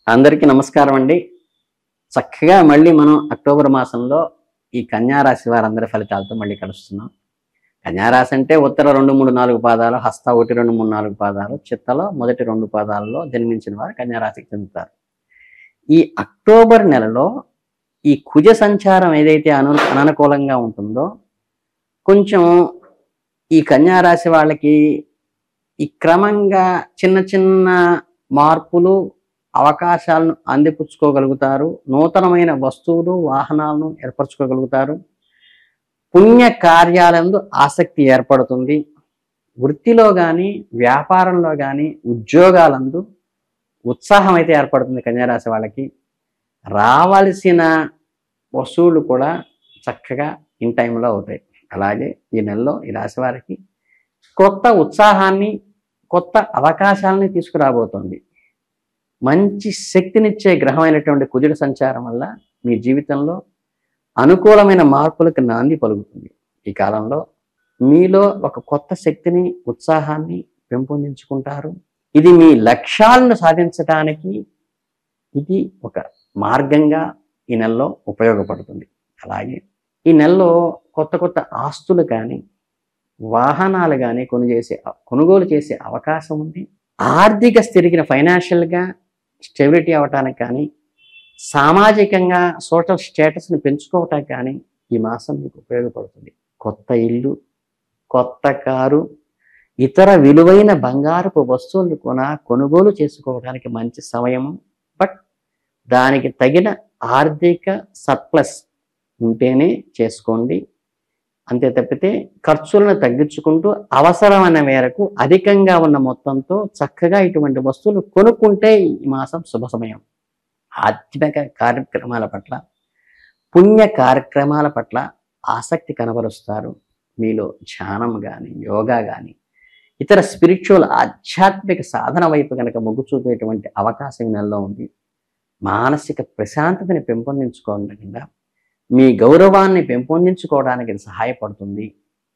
అందరికీ నమస్కారం అండి చక్కగా మళ్ళీ మనం అక్టోబర్ మాసంలో ఈ కన్యారాశి వారందరి ఫలితాలతో మళ్ళీ కలుస్తున్నాం కన్యారాశి అంటే ఉత్తర రెండు మూడు నాలుగు పాదాలు హస్త ఒకటి రెండు మూడు నాలుగు పాదాలు చిత్తలో మొదటి రెండు పాదాలలో జన్మించిన వారు కన్యారాశికి చెందుతారు ఈ అక్టోబర్ నెలలో ఈ కుజ సంచారం ఏదైతే అను అననుకూలంగా ఉంటుందో కొంచెం ఈ కన్యారాశి వాళ్ళకి ఈ క్రమంగా చిన్న చిన్న మార్పులు అవకాశాలను అందిపుచ్చుకోగలుగుతారు నూతనమైన వస్తువులు వాహనాలను ఏర్పరచుకోగలుగుతారు పుణ్య కార్యాలందు ఆసక్తి ఏర్పడుతుంది వృత్తిలో కానీ వ్యాపారంలో కానీ ఉద్యోగాలందు ఉత్సాహం అయితే ఏర్పడుతుంది కన్యారాశి వాళ్ళకి రావాల్సిన వస్తువులు కూడా చక్కగా ఇన్ టైంలో అవుతాయి అలాగే ఈ నెలలో ఈ రాశి వారికి కొత్త ఉత్సాహాన్ని కొత్త అవకాశాలని తీసుకురాబోతోంది మంచి శక్తినిచ్చే గ్రహం అయినటువంటి కుజుడి సంచారం వల్ల మీ జీవితంలో అనుకూలమైన మార్పులకు నాంది పలుకుతుంది ఈ కాలంలో మీలో ఒక కొత్త శక్తిని ఉత్సాహాన్ని పెంపొందించుకుంటారు ఇది మీ లక్ష్యాలను సాధించడానికి ఇది ఒక మార్గంగా ఈ నెలలో ఉపయోగపడుతుంది అలాగే ఈ నెలలో కొత్త కొత్త ఆస్తులు కానీ వాహనాలు కానీ కొను చేసే కొనుగోలు చేసే అవకాశం ఉంది ఆర్థిక స్థితికి ఫైనాన్షియల్గా స్టెబిలిటీ అవటానికి కానీ సామాజికంగా సోషల్ స్టేటస్ని పెంచుకోవటానికి కానీ ఈ మాసం మీకు ఉపయోగపడుతుంది కొత్త ఇల్లు కొత్త కారు ఇతర విలువైన బంగారపు వస్తువులు కూడా కొనుగోలు చేసుకోవడానికి మంచి సమయము బట్ దానికి తగిన ఆర్థిక సర్ప్లస్ ఉంటేనే చేసుకోండి అంతే తప్పితే ఖర్చులను తగ్గించుకుంటూ అవసరమైన మేరకు అధికంగా ఉన్న మొత్తంతో చక్కగా ఇటువంటి వస్తువులు కొనుక్కుంటే ఈ మాసం శుభ సమయం ఆధ్యాత్మిక కార్యక్రమాల పట్ల పుణ్య కార్యక్రమాల పట్ల ఆసక్తి కనబరుస్తారు మీలో ధ్యానం కానీ యోగా కానీ ఇతర స్పిరిచువల్ ఆధ్యాత్మిక సాధన వైపు కనుక మొగ్గు చూపేటువంటి అవకాశం ఈ నెలలో ఉంది మానసిక ప్రశాంతతని పెంపొందించుకోకుండా మీ గౌరవాన్ని పెంపొందించుకోవడానికి ఇది సహాయపడుతుంది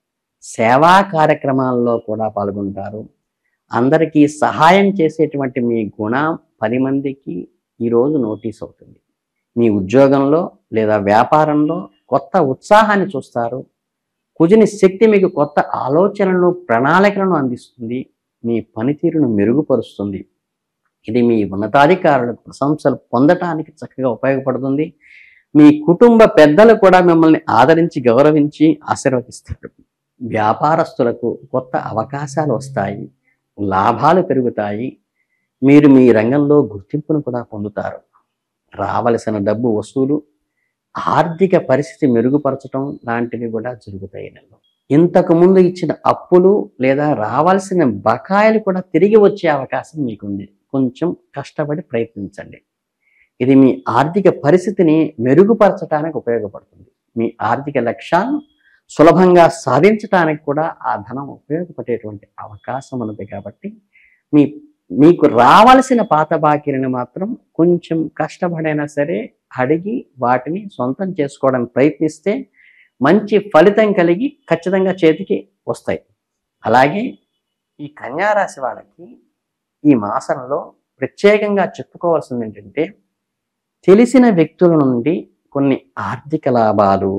సేవా కార్యక్రమాల్లో కూడా పాల్గొంటారు అందరికీ సహాయం చేసేటువంటి మీ గుణం పది మందికి ఈరోజు నోటీస్ అవుతుంది మీ ఉద్యోగంలో లేదా వ్యాపారంలో కొత్త ఉత్సాహాన్ని చూస్తారు కుజిని శక్తి మీకు కొత్త ఆలోచనలను ప్రణాళికలను అందిస్తుంది మీ పనితీరును మెరుగుపరుస్తుంది ఇది మీ ఉన్నతాధికారులకు ప్రశంసలు పొందటానికి చక్కగా ఉపయోగపడుతుంది మీ కుటుంబ పెద్దలు కూడా మిమ్మల్ని ఆదరించి గౌరవించి ఆశీర్వదిస్తారు వ్యాపారస్తులకు కొత్త అవకాశాలు వస్తాయి లాభాలు పెరుగుతాయి మీరు మీ రంగంలో గుర్తింపును కూడా పొందుతారు రావలసిన డబ్బు వసూలు ఆర్థిక పరిస్థితి మెరుగుపరచడం లాంటివి కూడా జరుగుతాయి నెలలో ఇంతకు ముందు ఇచ్చిన అప్పులు లేదా రావాల్సిన బకాయిలు కూడా తిరిగి వచ్చే అవకాశం మీకుంది కొంచెం కష్టపడి ప్రయత్నించండి ఇది మీ ఆర్థిక పరిస్థితిని మెరుగుపరచడానికి ఉపయోగపడుతుంది మీ ఆర్థిక లక్ష్యాలను సులభంగా సాధించడానికి కూడా ఆ ధనం ఉపయోగపడేటువంటి అవకాశం ఉన్నది కాబట్టి మీ మీకు రావాల్సిన పాత బాకీలను మాత్రం కొంచెం కష్టపడైనా సరే అడిగి వాటిని సొంతం చేసుకోవడానికి ప్రయత్నిస్తే మంచి ఫలితం కలిగి ఖచ్చితంగా చేతికి వస్తాయి అలాగే ఈ కన్యారాశి వాళ్ళకి ఈ మాసంలో ప్రత్యేకంగా చెప్పుకోవాల్సింది ఏంటంటే తెలిసిన వ్యక్తుల నుండి కొన్ని ఆర్థిక లాభాలు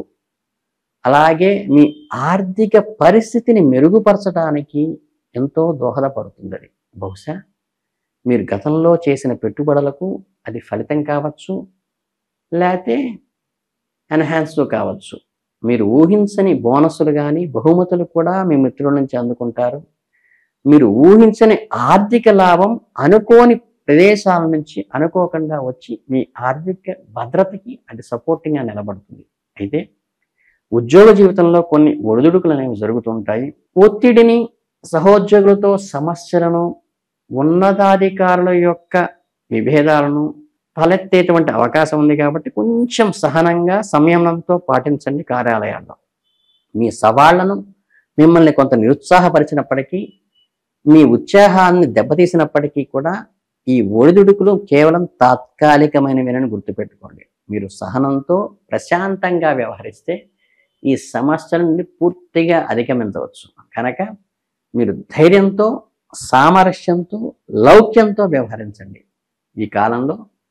అలాగే మీ ఆర్థిక పరిస్థితిని మెరుగుపరచడానికి ఎంతో దోహదపడుతుంది అది బహుశా మీరు గతంలో చేసిన పెట్టుబడులకు అది ఫలితం కావచ్చు లేకపోతే ఎన్హాన్స్డ్ కావచ్చు మీరు ఊహించని బోనస్సులు కానీ బహుమతులు కూడా మీ మిత్రుల నుంచి అందుకుంటారు మీరు ఊహించని ఆర్థిక లాభం అనుకోని ప్రదేశాల నుంచి అనుకోకుండా వచ్చి మీ ఆర్థిక భద్రతకి అది సపోర్టింగ్గా నిలబడుతుంది అయితే ఉద్యోగ జీవితంలో కొన్ని ఒడిదుడుకులు అనేవి జరుగుతుంటాయి ఒత్తిడిని సహోద్యోగులతో సమస్యలను ఉన్నతాధికారుల యొక్క విభేదాలను తలెత్తేటువంటి అవకాశం ఉంది కాబట్టి కొంచెం సహనంగా సంయమనంతో పాటించండి కార్యాలయాల్లో మీ సవాళ్లను మిమ్మల్ని కొంత నిరుత్సాహపరిచినప్పటికీ మీ ఉత్సాహాన్ని దెబ్బతీసినప్పటికీ కూడా ఈ ఒడిదుడుకులు కేవలం తాత్కాలికమైనవేనని గుర్తుపెట్టుకోండి మీరు సహనంతో ప్రశాంతంగా వ్యవహరిస్తే ఈ సమస్యల నుండి పూర్తిగా అధిగమించవచ్చు కనుక మీరు ధైర్యంతో సామరస్యంతో లౌక్యంతో వ్యవహరించండి ఈ కాలంలో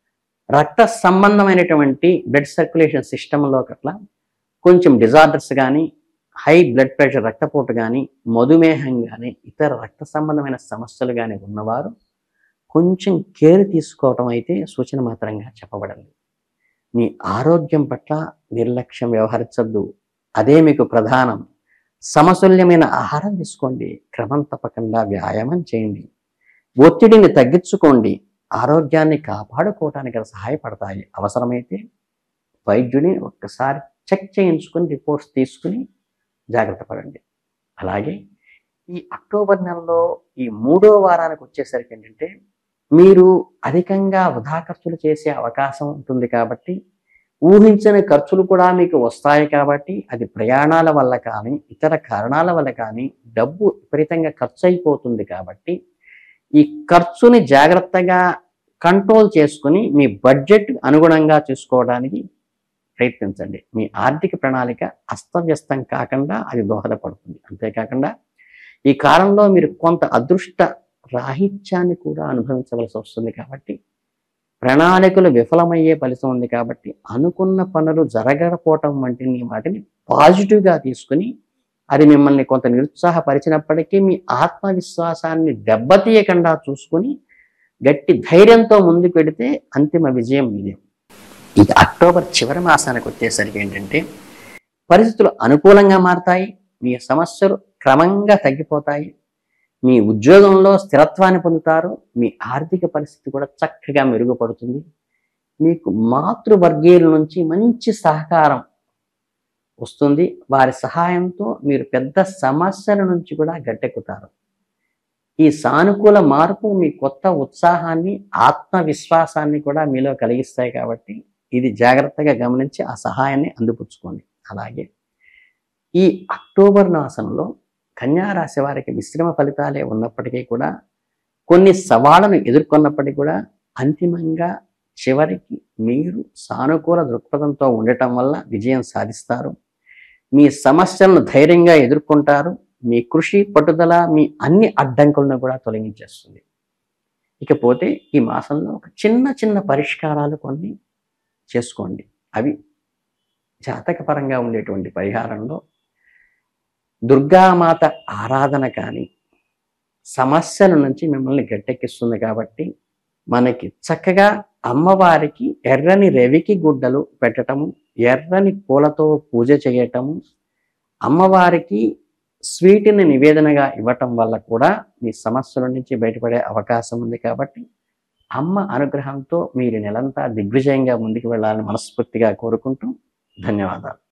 రక్త సంబంధమైనటువంటి బ్లడ్ సర్క్యులేషన్ సిస్టంలో అట్లా కొంచెం డిజార్డర్స్ కానీ హై బ్లడ్ ప్రెషర్ రక్తపోటు కానీ మధుమేహం కానీ ఇతర రక్త సంబంధమైన సమస్యలు కానీ ఉన్నవారు కొంచెం కేర్ తీసుకోవటం అయితే సూచన మాత్రంగా చెప్పబడింది మీ ఆరోగ్యం పట్ల నిర్లక్ష్యం వ్యవహరించద్దు అదే మీకు ప్రధానం సమతుల్యమైన ఆహారం తీసుకోండి క్రమం తప్పకుండా వ్యాయామం చేయండి ఒత్తిడిని తగ్గించుకోండి ఆరోగ్యాన్ని కాపాడుకోవటానికి అవి సహాయపడతాయి అవసరమైతే వైద్యుని ఒక్కసారి చెక్ చేయించుకొని రిపోర్ట్స్ తీసుకుని జాగ్రత్త పడండి అలాగే ఈ అక్టోబర్ నెలలో ఈ మూడో వారానికి వచ్చేసరికి ఏంటంటే మీరు అధికంగా వృధా ఖర్చులు చేసే అవకాశం ఉంటుంది కాబట్టి ఊహించని ఖర్చులు కూడా మీకు వస్తాయి కాబట్టి అది ప్రయాణాల వల్ల కానీ ఇతర కారణాల వల్ల కానీ డబ్బు విపరీతంగా ఖర్చు అయిపోతుంది కాబట్టి ఈ ఖర్చుని జాగ్రత్తగా కంట్రోల్ చేసుకుని మీ బడ్జెట్ అనుగుణంగా చూసుకోవడానికి ప్రయత్నించండి మీ ఆర్థిక ప్రణాళిక అస్తవ్యస్తం కాకుండా అది దోహదపడుతుంది అంతేకాకుండా ఈ కాలంలో మీరు కొంత అదృష్ట రాహిత్యాన్ని కూడా అనుభవించవలసి వస్తుంది కాబట్టి ప్రణాళికలు విఫలమయ్యే ఫలితం ఉంది కాబట్టి అనుకున్న పనులు జరగకపోవటం వంటి వాటిని పాజిటివ్గా తీసుకుని అది మిమ్మల్ని కొంత నిరుత్సాహపరిచినప్పటికీ మీ ఆత్మవిశ్వాసాన్ని దెబ్బతీయకుండా చూసుకుని గట్టి ధైర్యంతో ముందుకు వెడితే అంతిమ విజయం మీదే ఇక అక్టోబర్ చివరి మాసానికి వచ్చేసరికి ఏంటంటే పరిస్థితులు అనుకూలంగా మారతాయి మీ సమస్యలు క్రమంగా తగ్గిపోతాయి మీ ఉద్యోగంలో స్థిరత్వాన్ని పొందుతారు మీ ఆర్థిక పరిస్థితి కూడా చక్కగా మెరుగుపడుతుంది మీకు మాతృవర్గీయుల నుంచి మంచి సహకారం వస్తుంది వారి సహాయంతో మీరు పెద్ద సమస్యల నుంచి కూడా గట్టెక్కుతారు ఈ సానుకూల మార్పు మీ కొత్త ఉత్సాహాన్ని ఆత్మవిశ్వాసాన్ని కూడా మీలో కలిగిస్తాయి కాబట్టి ఇది జాగ్రత్తగా గమనించి ఆ సహాయాన్ని అందిపుచ్చుకోండి అలాగే ఈ అక్టోబర్ మాసంలో కన్యా రాశి వారికి మిశ్రమ ఫలితాలే ఉన్నప్పటికీ కూడా కొన్ని సవాళ్ళను ఎదుర్కొన్నప్పటికీ కూడా అంతిమంగా చివరికి మీరు సానుకూల దృక్పథంతో ఉండటం వల్ల విజయం సాధిస్తారు మీ సమస్యలను ధైర్యంగా ఎదుర్కొంటారు మీ కృషి పట్టుదల మీ అన్ని అడ్డంకులను కూడా తొలగించేస్తుంది ఇకపోతే ఈ మాసంలో ఒక చిన్న చిన్న పరిష్కారాలు కొన్ని చేసుకోండి అవి జాతకపరంగా ఉండేటువంటి పరిహారంలో దుర్గామాత ఆరాధన కానీ సమస్యల నుంచి మిమ్మల్ని గట్టెక్కిస్తుంది కాబట్టి మనకి చక్కగా అమ్మవారికి ఎర్రని రవికి గుడ్డలు పెట్టటము ఎర్రని పూలతో పూజ చేయటము అమ్మవారికి స్వీట్ని నివేదనగా ఇవ్వటం వల్ల కూడా మీ సమస్యల నుంచి బయటపడే అవకాశం ఉంది కాబట్టి అమ్మ అనుగ్రహంతో మీరు నెలంతా దిగ్విజయంగా ముందుకు వెళ్ళాలని మనస్ఫూర్తిగా కోరుకుంటూ ధన్యవాదాలు